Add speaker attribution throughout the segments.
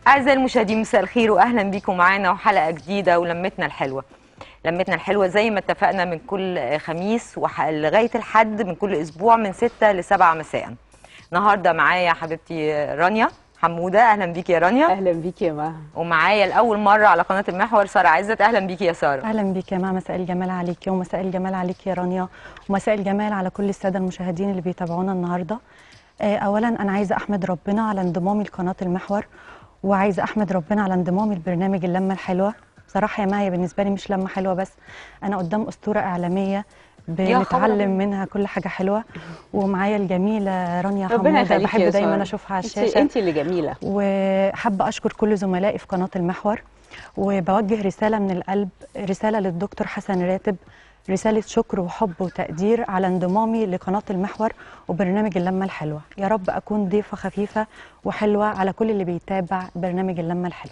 Speaker 1: أعزائي المشاهدين مساء الخير وأهلا بيكم معانا وحلقة جديدة ولمتنا الحلوة لمتنا الحلوة زي ما اتفقنا من كل خميس وح... لغاية الحد من كل أسبوع من 6 ل 7 مساء النهاردة معايا حبيبتي رانيا حمودة أهلا بيكي يا رانيا
Speaker 2: اهلا بيكي يا مها
Speaker 1: ومعايا لأول مرة على قناة المحور سارة عزت أهلا بيكي يا سارة
Speaker 3: اهلا بيك يا مع مساء الجمال عليكي ومساء الجمال عليكي يا رانيا ومساء الجمال على كل الساده المشاهدين اللي بيتابعونا النهارده آه، اولا انا عايزه احمد ربنا على انضمامي لقناه المحور وعايزه احمد ربنا على انضمامي لبرنامج اللمه الحلوه بصراحه يا مها هي بالنسبه لي مش لمه حلوه بس انا قدام اسطوره اعلاميه
Speaker 1: خبر
Speaker 3: بنتعلم منها كل حاجه حلوه ومعايا الجميله رانيا
Speaker 2: ربنا
Speaker 3: حموده
Speaker 2: يخليكي
Speaker 3: بحب
Speaker 2: يا
Speaker 3: دايما
Speaker 2: سارة.
Speaker 3: اشوفها على
Speaker 2: انت
Speaker 3: الشاشه
Speaker 2: انت اللي جميله
Speaker 3: وحابة أشكر كل زملائي في قناة المحور وبوجه رسالة من القلب رسالة للدكتور حسن راتب رسالة شكر وحب وتقدير على انضمامي لقناة المحور وبرنامج اللمة الحلوة يا رب أكون ضيفة خفيفة وحلوة على كل اللي بيتابع برنامج اللمة الحلوة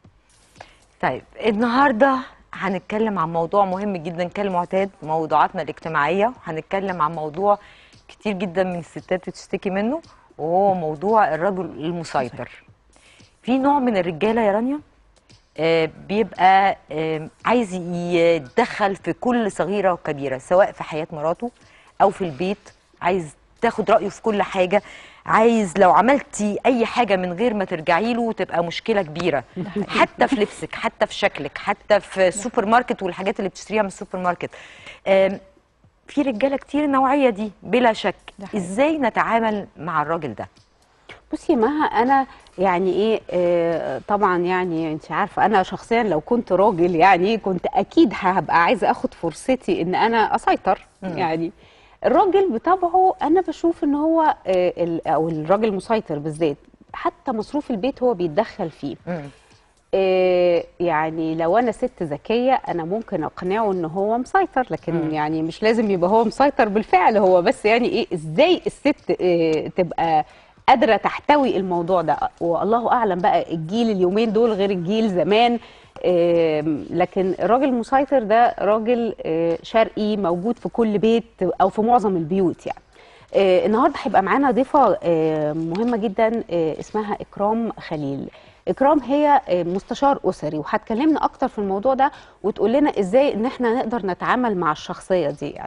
Speaker 1: طيب النهارده هنتكلم عن موضوع مهم جدا كالمعتاد موضوعاتنا الاجتماعيه وهنتكلم عن موضوع كتير جدا من الستات بتشتكي منه وهو موضوع الرجل المسيطر في نوع من الرجاله يا رانيا آه، بيبقى آه، عايز يتدخل في كل صغيره وكبيره سواء في حياه مراته او في البيت عايز تاخد رايه في كل حاجه عايز لو عملتي اي حاجه من غير ما ترجعي له تبقى مشكله كبيره حتى في لبسك حتى في شكلك حتى في السوبر ماركت والحاجات اللي بتشتريها من السوبر ماركت آم، في رجاله كتير النوعيه دي بلا شك
Speaker 3: ده حقيقي.
Speaker 1: ازاي نتعامل مع الراجل ده
Speaker 2: بصي يا مها انا يعني ايه آه طبعا يعني انت عارفه انا شخصيا لو كنت راجل يعني كنت اكيد هبقى عايزه اخد فرصتي ان انا اسيطر
Speaker 1: مم.
Speaker 2: يعني الراجل بطبعه انا بشوف ان هو آه ال- او الراجل المسيطر بالذات حتى مصروف البيت هو بيتدخل فيه
Speaker 1: مم.
Speaker 2: آه، يعني لو انا ست ذكيه انا ممكن اقنعه ان هو مسيطر لكن
Speaker 1: مم.
Speaker 2: يعني مش لازم يبقى هو مسيطر بالفعل هو بس يعني ايه ازاي الست آه، تبقى قادره تحتوي الموضوع ده والله اعلم بقى الجيل اليومين دول غير الجيل زمان آم، لكن الراجل المسيطر ده راجل آه، شرقي موجود في كل بيت او في معظم البيوت يعني آه، النهارده هيبقى معانا ضيفه آه، مهمه جدا آه، اسمها اكرام خليل اكرام هي آه، مستشار اسري وهتكلمنا اكتر في الموضوع ده وتقول لنا ازاي ان احنا نقدر نتعامل مع الشخصيه دي يعني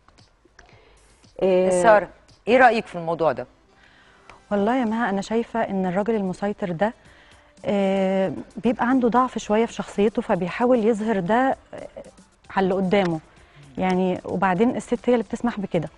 Speaker 2: آه،
Speaker 1: ساره ايه رايك في الموضوع ده
Speaker 3: والله يا مها أنا شايفة إن الراجل المسيطر ده آه، بيبقى عنده ضعف شوية في شخصيته فبيحاول يظهر ده آه، على اللي قدامه يعني وبعدين الست هي اللي بتسمح بكده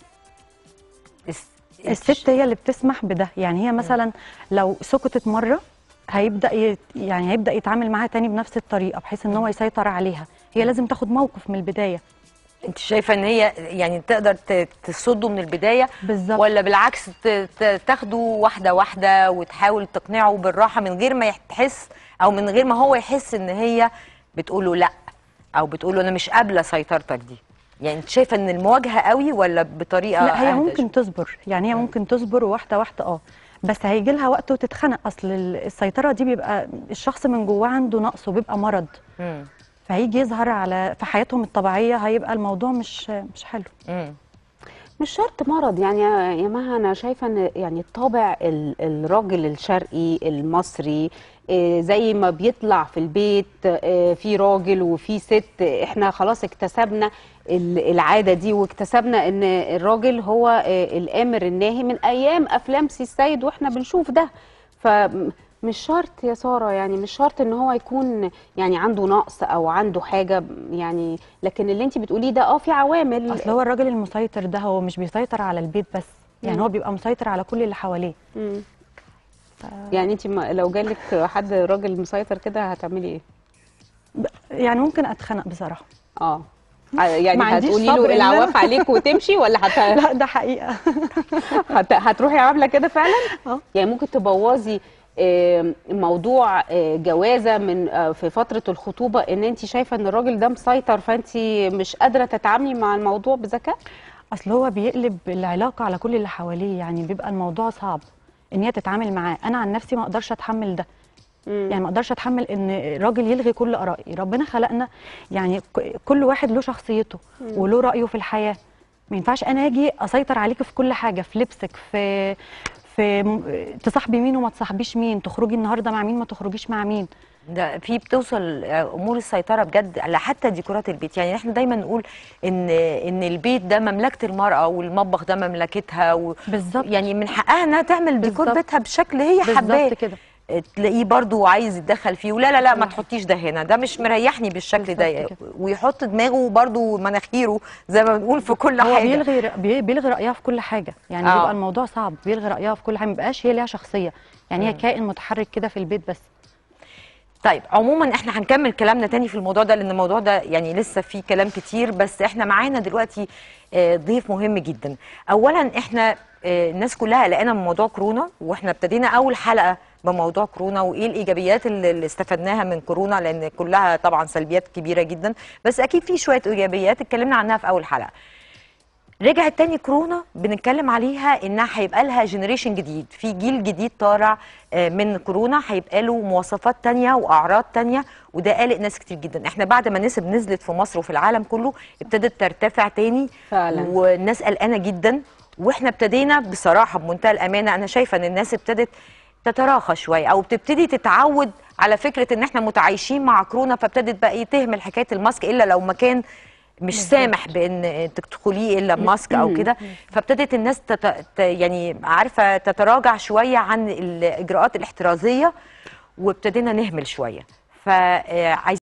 Speaker 1: الس-
Speaker 3: الست هي اللي بتسمح بده يعني هي مثلا لو سكتت مره هيبدا يت يعني هيبدا يتعامل معاها تاني بنفس الطريقه بحيث ان هو يسيطر عليها هي لازم تاخد موقف من البدايه
Speaker 1: انت شايفه ان هي يعني تقدر ت- تصده من البدايه
Speaker 3: بالظبط
Speaker 1: ولا بالعكس ت- ت- تاخده واحده واحده وتحاول تقنعه بالراحه من غير ما تحس او من غير ما هو يحس ان هي بتقول له لا او بتقول له انا مش قابله سيطرتك دي يعني انت شايفه ان المواجهه قوي ولا بطريقه
Speaker 3: لا هي
Speaker 1: أهدى
Speaker 3: ممكن تصبر يعني هي ممكن تصبر واحده واحده اه بس هيجي لها وقت وتتخنق اصل ال- السيطره دي بيبقى الشخص من جواه عنده نقص وبيبقى مرض
Speaker 1: شوية؟ مم.
Speaker 3: فهيجي يظهر على في حياتهم الطبيعيه هيبقى الموضوع مش مش حلو
Speaker 1: مم.
Speaker 2: مش شرط مرض يعني يا يا مها انا شايفه ان يعني الطابع ال- الراجل الشرقي المصري آه، زي ما بيطلع في البيت آه، في راجل وفي ست احنا خلاص اكتسبنا ال- العاده دي واكتسبنا ان الراجل هو آه، الامر الناهي من ايام افلام سي السيد واحنا بنشوف ده فمش شرط يا ساره يعني مش شرط ان هو يكون يعني عنده نقص او عنده حاجه يعني لكن اللي انت بتقوليه ده اه في عوامل
Speaker 3: اصل هو الراجل المسيطر ده هو مش بيسيطر على البيت بس يعني
Speaker 2: مم.
Speaker 3: هو بيبقى مسيطر على كل اللي حواليه
Speaker 2: مم. يعني انت لو جالك حد راجل مسيطر كده هتعملي ايه؟
Speaker 3: ب- يعني ممكن اتخنق بصراحه
Speaker 2: اه ع- يعني
Speaker 3: ما عنديش
Speaker 2: هتقولي
Speaker 3: صبر
Speaker 2: له
Speaker 3: إن أنا-
Speaker 2: العواف عليك وتمشي ولا هت...
Speaker 3: لا ده حقيقه
Speaker 2: هت... هتروحي عامله كده فعلا؟
Speaker 3: اه
Speaker 2: يعني ممكن تبوظي آه، موضوع آه، جوازه من آه، في فتره الخطوبه ان انت شايفه ان الراجل ده مسيطر فانت مش قادره تتعاملي مع الموضوع بذكاء؟
Speaker 3: اصل هو بيقلب العلاقه على كل اللي حواليه يعني بيبقى الموضوع صعب ان هي تتعامل معاه انا عن نفسي ما اقدرش اتحمل ده
Speaker 2: مم.
Speaker 3: يعني ما اقدرش اتحمل ان راجل يلغي كل ارائي ربنا خلقنا يعني ك- كل واحد له شخصيته وله رايه في الحياه ما ينفعش انا اجي اسيطر عليك في كل حاجه في لبسك في في م- تصاحبي مين وما تصاحبيش مين تخرجي النهارده مع مين ما تخرجيش مع مين
Speaker 1: ده في بتوصل امور السيطره بجد لحتى ديكورات البيت يعني احنا دايما نقول ان ان البيت ده مملكه المراه والمطبخ ده مملكتها و
Speaker 3: بالظبط.
Speaker 1: يعني من حقها انها تعمل ديكور
Speaker 3: بالظبط.
Speaker 1: بيتها بشكل هي حباه
Speaker 3: بالظبط كده
Speaker 1: تلاقيه برضو عايز يتدخل فيه ولا لا لا ما تحطيش ده هنا ده مش مريحني بالشكل ده
Speaker 3: بالظبط كده.
Speaker 1: ويحط دماغه برضو مناخيره زي ما بنقول في كل
Speaker 3: هو
Speaker 1: حاجه
Speaker 3: بيلغي رأ- بي- بيلغي رايها في كل حاجه يعني
Speaker 1: آه.
Speaker 3: بيبقى الموضوع صعب بيلغي رايها في كل حاجه ما بيبقاش هي ليها شخصيه يعني هي كائن متحرك كده في البيت بس
Speaker 1: طيب عموما احنا هنكمل كلامنا تاني في الموضوع ده لان الموضوع ده يعني لسه فيه كلام كتير بس احنا معانا دلوقتي آه، ضيف مهم جدا اولا احنا آه، الناس كلها قلقانه من موضوع كورونا واحنا ابتدينا اول حلقه بموضوع كورونا وايه الايجابيات اللي اللي استفدناها من كورونا لان كلها طبعا سلبيات كبيره جدا بس اكيد في شويه ايجابيات اتكلمنا عنها في اول حلقه رجعت تاني كورونا بنتكلم عليها انها هيبقى لها جنريشن جديد في جيل جديد طالع آه، من كورونا هيبقى له مواصفات تانية واعراض تانية وده قلق ناس كتير جدا احنا بعد ما نسب نزلت في مصر وفي العالم كله ابتدت ترتفع تاني
Speaker 2: فعلا.
Speaker 1: والناس قلقانه جدا واحنا ابتدينا بصراحه بمنتهى الامانه انا شايفه ان الناس ابتدت تتراخى شويه او بتبتدي تتعود على فكره ان احنا متعايشين مع كورونا فابتدت بقى تهمل حكايه الماسك الا لو مكان مش سامح بان تدخليه الا بماسك او كده فابتدت الناس تت... ت- يعني عارفه تتراجع شويه عن الاجراءات الاحترازيه وابتدينا نهمل شويه فعايز